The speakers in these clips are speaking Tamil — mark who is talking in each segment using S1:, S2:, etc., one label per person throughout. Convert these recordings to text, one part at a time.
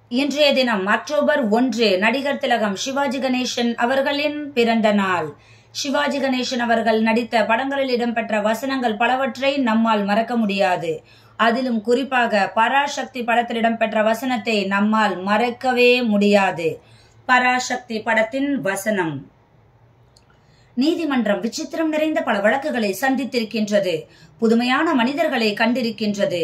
S1: இன்றைய தினம் அக்டோபர் ஒன்று நடிகர் திலகம் சிவாஜி கணேசன் அவர்களின் பிறந்த நாள் சிவாஜி கணேசன் அவர்கள் நடித்த படங்களில் இடம்பெற்ற வசனங்கள் பலவற்றை நம்மால் மறக்க முடியாது அதிலும் குறிப்பாக பராசக்தி படத்தில் இடம்பெற்ற வசனத்தை நம்மால் மறக்கவே முடியாது பராசக்தி படத்தின் வசனம் நீதிமன்றம் விசித்திரம் நிறைந்த பல வழக்குகளை சந்தித்திருக்கின்றது புதுமையான மனிதர்களை கண்டிருக்கின்றது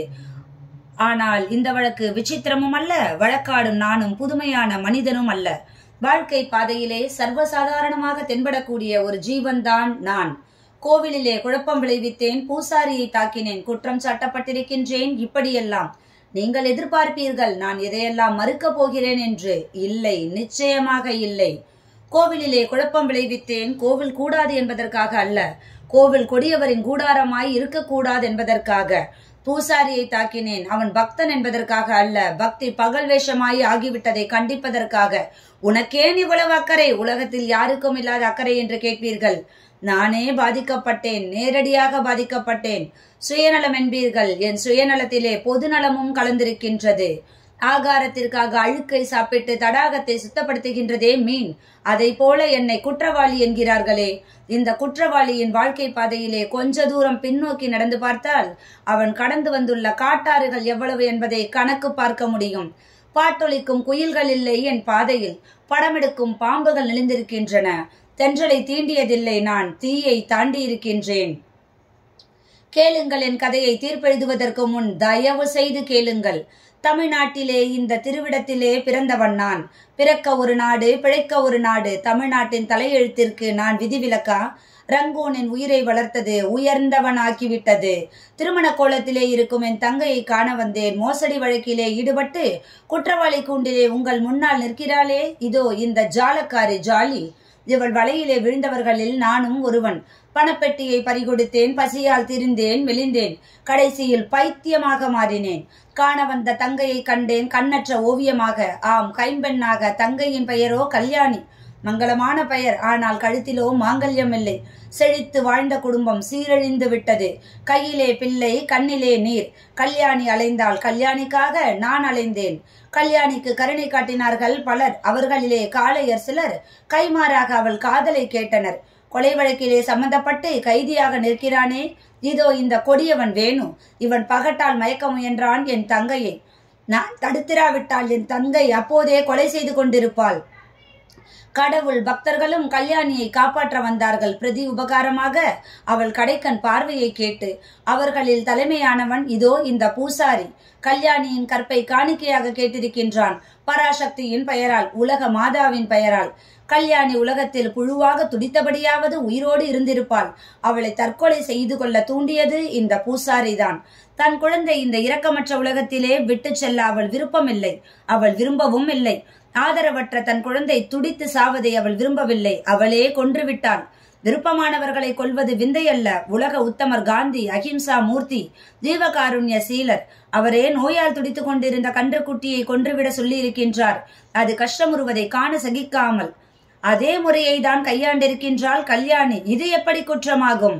S1: ஆனால் இந்த வழக்கு விசித்திரமும் அல்ல வழக்காடும் நானும் புதுமையான மனிதனும் அல்ல வாழ்க்கை பாதையிலே சர்வசாதாரணமாக தென்படக்கூடிய ஒரு ஜீவன்தான் நான் கோவிலிலே குழப்பம் விளைவித்தேன் பூசாரியை தாக்கினேன் குற்றம் சாட்டப்பட்டிருக்கின்றேன் இப்படியெல்லாம் நீங்கள் எதிர்பார்ப்பீர்கள் நான் எதையெல்லாம் மறுக்கப் போகிறேன் என்று இல்லை நிச்சயமாக இல்லை கோவிலிலே குழப்பம் விளைவித்தேன் கோவில் கூடாது என்பதற்காக அல்ல கோவில் கொடியவரின் கூடாரமாய் இருக்கக்கூடாது என்பதற்காக பூசாரியை தாக்கினேன் அவன் பக்தன் என்பதற்காக அல்ல பக்தி பகல் வேஷமாய் ஆகிவிட்டதை கண்டிப்பதற்காக உனக்கேன் இவ்வளவு அக்கறை உலகத்தில் யாருக்கும் இல்லாத அக்கறை என்று கேட்பீர்கள் நானே பாதிக்கப்பட்டேன் நேரடியாக பாதிக்கப்பட்டேன் சுயநலம் என்பீர்கள் என் சுயநலத்திலே பொதுநலமும் கலந்திருக்கின்றது ஆகாரத்திற்காக அழுக்கை சாப்பிட்டு தடாகத்தை சுத்தப்படுத்துகின்றதே மீன் அதை போல என்னை குற்றவாளி என்கிறார்களே இந்த குற்றவாளியின் வாழ்க்கை பாதையிலே கொஞ்ச தூரம் பின்னோக்கி நடந்து பார்த்தால் அவன் கடந்து வந்துள்ள காட்டாறுகள் எவ்வளவு என்பதை கணக்கு பார்க்க முடியும் பாட்டொலிக்கும் குயில்கள் இல்லை என் பாதையில் படமெடுக்கும் பாம்புகள் நெளிந்திருக்கின்றன தென்றலை தீண்டியதில்லை நான் தீயை தாண்டி இருக்கின்றேன் கேளுங்கள் என் கதையை தீர்ப்பெழுதுவதற்கு முன் தயவு செய்து கேளுங்கள் தமிழ்நாட்டிலே இந்த திருவிடத்திலே பிறந்தவன் நான் பிறக்க ஒரு நாடு பிழைக்க ஒரு நாடு தமிழ்நாட்டின் தலையெழுத்திற்கு நான் விதிவிலக்கா ரங்கூனின் உயிரை வளர்த்தது உயர்ந்தவன் ஆக்கிவிட்டது திருமண கோலத்திலே இருக்கும் என் தங்கையை காண வந்தேன் மோசடி வழக்கிலே ஈடுபட்டு குற்றவாளி கூண்டிலே உங்கள் முன்னால் நிற்கிறாளே இதோ இந்த ஜாலக்காரி ஜாலி இவள் வலையிலே விழுந்தவர்களில் நானும் ஒருவன் பணப்பெட்டியை பறிகொடுத்தேன் பசியால் திரிந்தேன் மெலிந்தேன் கடைசியில் பைத்தியமாக மாறினேன் காண வந்த தங்கையை கண்டேன் கண்ணற்ற ஓவியமாக ஆம் கைம்பெண்ணாக தங்கையின் பெயரோ கல்யாணி மங்களமான பெயர் ஆனால் கழுத்திலோ மாங்கல்யம் இல்லை செழித்து வாழ்ந்த குடும்பம் சீரழிந்து விட்டது கையிலே பிள்ளை கண்ணிலே நீர் கல்யாணி அலைந்தாள் கல்யாணிக்காக நான் அலைந்தேன் கல்யாணிக்கு கருணை காட்டினார்கள் பலர் அவர்களிலே காளையர் சிலர் கைமாறாக அவள் காதலை கேட்டனர் கொலை வழக்கிலே சம்பந்தப்பட்டு கைதியாக நிற்கிறானே இதோ இந்த கொடியவன் வேணு இவன் பகட்டால் மயக்க முயன்றான் என் தங்கையை நான் தடுத்திராவிட்டால் என் தங்கை அப்போதே கொலை செய்து கொண்டிருப்பாள் கடவுள் பக்தர்களும் கல்யாணியை காப்பாற்ற வந்தார்கள் பிரதி உபகாரமாக அவள் கடைக்கன் பார்வையை கேட்டு அவர்களில் தலைமையானவன் இதோ இந்த பூசாரி கல்யாணியின் கற்பை காணிக்கையாக கேட்டிருக்கின்றான் பராசக்தியின் பெயரால் உலக மாதாவின் பெயரால் கல்யாணி உலகத்தில் புழுவாக துடித்தபடியாவது உயிரோடு இருந்திருப்பாள் அவளை தற்கொலை செய்து கொள்ள தூண்டியது இந்த பூசாரிதான் தன் குழந்தை இந்த இரக்கமற்ற உலகத்திலே விட்டு செல்ல அவள் விருப்பமில்லை அவள் விரும்பவும் இல்லை ஆதரவற்ற தன் குழந்தை துடித்து சாவதை அவள் விரும்பவில்லை அவளே கொன்றுவிட்டாள் விருப்பமானவர்களை கொல்வது விந்தையல்ல உலக உத்தமர் காந்தி அஹிம்சா மூர்த்தி ஜீவகாருண்ய சீலர் அவரே நோயால் துடித்துக் கொண்டிருந்த கன்றுக்குட்டியை கொன்றுவிட சொல்லியிருக்கின்றார் அது கஷ்டமுறுவதை காண சகிக்காமல் அதே முறையை தான் கையாண்டிருக்கின்றாள் கல்யாணி இது எப்படி குற்றமாகும்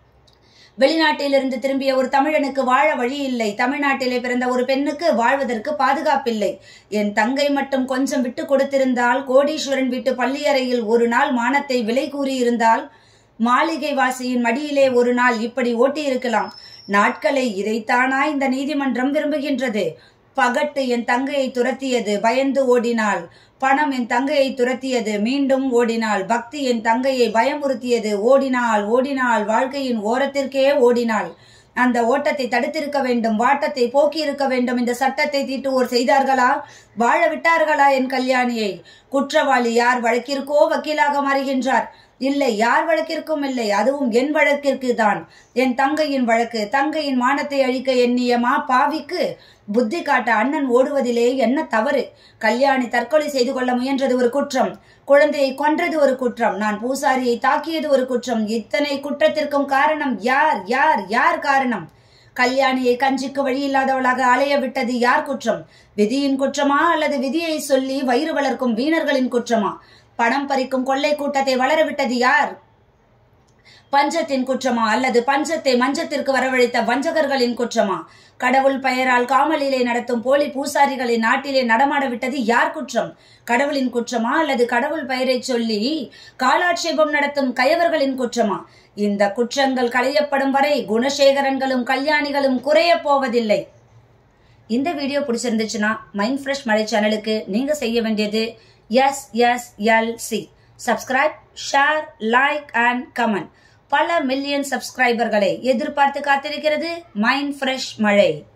S1: வெளிநாட்டிலிருந்து திரும்பிய ஒரு தமிழனுக்கு வாழ வழி இல்லை தமிழ்நாட்டிலே பிறந்த ஒரு பெண்ணுக்கு வாழ்வதற்கு பாதுகாப்பில்லை என் தங்கை மட்டும் கொஞ்சம் விட்டு கொடுத்திருந்தால் கோடீஸ்வரன் வீட்டு பள்ளியறையில் ஒரு நாள் மானத்தை விலை கூறியிருந்தால் மாளிகை வாசியின் மடியிலே ஒரு நாள் இப்படி ஓட்டியிருக்கலாம் நாட்களை இதைத்தானா இந்த நீதிமன்றம் விரும்புகின்றது பகட்டு என் தங்கையை துரத்தியது பயந்து ஓடினாள் பணம் என் தங்கையை துரத்தியது மீண்டும் ஓடினாள் பக்தி என் தங்கையை பயமுறுத்தியது ஓடினாள் ஓடினாள் வாழ்க்கையின் ஓரத்திற்கே ஓடினாள் அந்த ஓட்டத்தை தடுத்திருக்க வேண்டும் வாட்டத்தை போக்கி இருக்க வேண்டும் இந்த சட்டத்தை தீட்டுவோர் செய்தார்களா வாழ விட்டார்களா என் கல்யாணியை குற்றவாளி யார் வழக்கிற்கோ வக்கீலாக மாறுகின்றார் இல்லை யார் வழக்கிற்கும் இல்லை அதுவும் என் வழக்கிற்கு தான் என் தங்கையின் வழக்கு தங்கையின் மானத்தை அழிக்க எண்ணியமா பாவிக்கு புத்தி காட்ட அண்ணன் ஓடுவதிலே என்ன தவறு கல்யாணி தற்கொலை செய்து கொள்ள முயன்றது ஒரு குற்றம் குழந்தையை கொன்றது ஒரு குற்றம் நான் பூசாரியை தாக்கியது ஒரு குற்றம் இத்தனை குற்றத்திற்கும் காரணம் யார் யார் யார் காரணம் கல்யாணியை கஞ்சிக்கு வழி இல்லாதவளாக அலைய விட்டது யார் குற்றம் விதியின் குற்றமா அல்லது விதியை சொல்லி வயிறு வளர்க்கும் வீணர்களின் குற்றமா பணம் பறிக்கும் கொள்ளை கூட்டத்தை வளரவிட்டது யார் பஞ்சத்தின் குற்றமா அல்லது பஞ்சத்தை மஞ்சத்திற்கு வரவழைத்த வஞ்சகர்களின் குற்றமா கடவுள் பெயரால் காமலிலே நடத்தும் போலி பூசாரிகளை நாட்டிலே நடமாட விட்டது யார் குற்றம் கடவுளின் குற்றமா அல்லது கடவுள் பெயரை சொல்லி காலாட்சேபம் நடத்தும் கயவர்களின் குற்றமா இந்த குற்றங்கள் களையப்படும் வரை குணசேகரன்களும் கல்யாணிகளும் குறைய போவதில்லை இந்த வீடியோ பிடிச்சிருந்துச்சுன்னா மைண்ட் ஃப்ரெஷ் மழை சேனலுக்கு நீங்க செய்ய வேண்டியது S S L C subscribe share like and comment பல மில்லியன் சப்ஸ்கிரைபர்களை எதிர்பார்த்து காத்திருக்கிறது மைண்ட் ஃப்ரெஷ் மழை